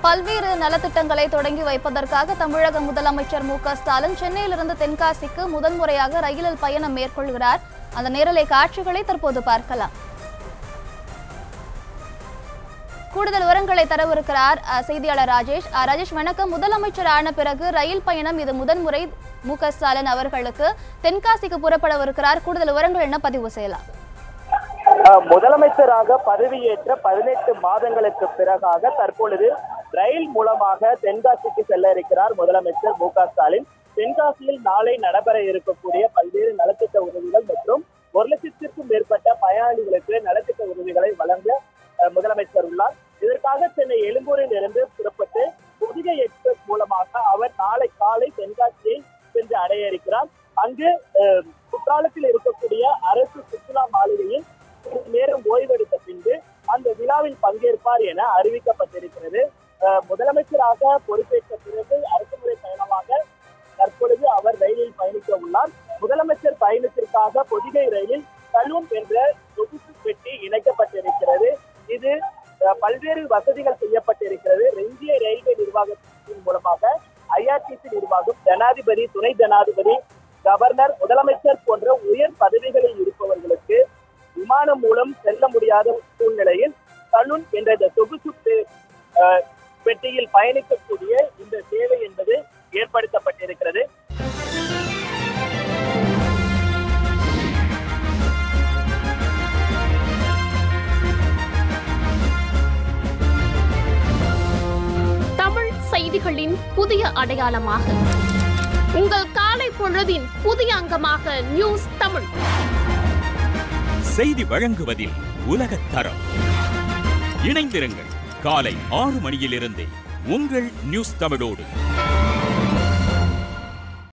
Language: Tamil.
பல்வேறு நலத்திட்டங்களை தொடங்கி வைப்பதற்காக தமிழக முதலமைச்சர் மு க ஸ்டாலின் சென்னையிலிருந்து தென்காசிக்கு முதன்முறையாக ரயிலில் பயணம் மேற்கொள்கிறார் அந்த நேரலை காட்சிகளை தற்போது பார்க்கலாம் கூடுதல் விவரங்களை தரவிருக்கிறார் அஹ், செய்தியாளர் ராஜேஷ் அஹ், ராஜேஷ் வணக்கம் முதலமைச்சர் ஆன பிறகு ரயில் பயணம் இது முதன்முறை மு க ஸ்டாலின் அவர்களுக்கு தென்காசிக்கு புறப்படவிருக்கிறார் கூடுதல் விவரங்கள் என்ன பதிவு செய்யலாம் அஹ் முதலமைச்சராக பதவியேற்ற பதினெட்டு மாதங்களுக்கு பிறகாக தற்பொழுது ரயில் மூலமாக தென்காசிக்கு செல்ல இருக்கிறார் முதலமைச்சர் மு க ஸ்டாலின் தென்காசியில் நாளை நடைபெற இருக்கக்கூடிய பல்வேறு நலத்திட்ட உதவிகள் மற்றும் ஒரு லட்சத்திற்கும் மேற்பட்ட பயனாளிகளுக்கு நலத்திட்ட உதவிகளை வழங்க அஹ், முதலமைச்சர் உள்ளார் இதற்காக சென்னை எழும்பூரில் இருந்து புறப்பட்டு புதிய எக்ஸ்பிரஸ் மூலமாக அவர் நாளை காலை தென்காசியை சென்று அடைய இருக்கிறார் அங்கு அஹ், குற்றாலத்தில் இருக்கக்கூடிய அரசு சுற்றுலா மாளிகையில் சிறிது நேரம் ஓய்வெடுத்த பின்பு அந்த விழாவில் பங்கேற்பார் என அறிவிக்கப்பட்டிருக்கிறது அஹ் முதலமைச்சராக பொறுப்பேற்ற பிறகு அரசுமுறை பயணமாக தற்பொழுது அவர் ரயிலில் பயணிக்க உள்ளார் முதலமைச்சர் பயணத்திற்காக பொதிகை ரயிலில் சலூன் என்ற சொகுசு பெட்டி இணைக்கப்பட்டிருக்கிறது இது அஹ், பல்வேறு வசதிகள் செய்யப்பட்டிருக்கிறது இந்திய ரயில்வே நிர்வாகத்தின் மூலமாக ஐஆர்டிசி நிர்வாகம் ஜனாதிபதி துணை ஜனாதிபதி கவர்னர் முதலமைச்சர் போன்ற உயர் பதவிகளில் இருப்பவர்களுக்கு விமானம் மூலம் செல்ல முடியாத சூழ்நிலையில் சலூன் என்ற இந்த சொகுசு பெ- அஹ், பெட்டியில் பயணிக்கக்கூடிய இந்த சேவை என்பது ஏற்படுத்தப்பட்டிருக்கிறது தமிழ் செய்திகளின் புதிய அடையாளமாக உங்கள் காலை பொழுதின் புதிய அங்கமாக நியூஸ் தமிழ் செய்தி வழங்குவதில் உலகத் தரம் இணைந்திருங்கள் காலை ஆறு மணியிலிருந்தே உங்கள் நியூஸ் தமிழோடு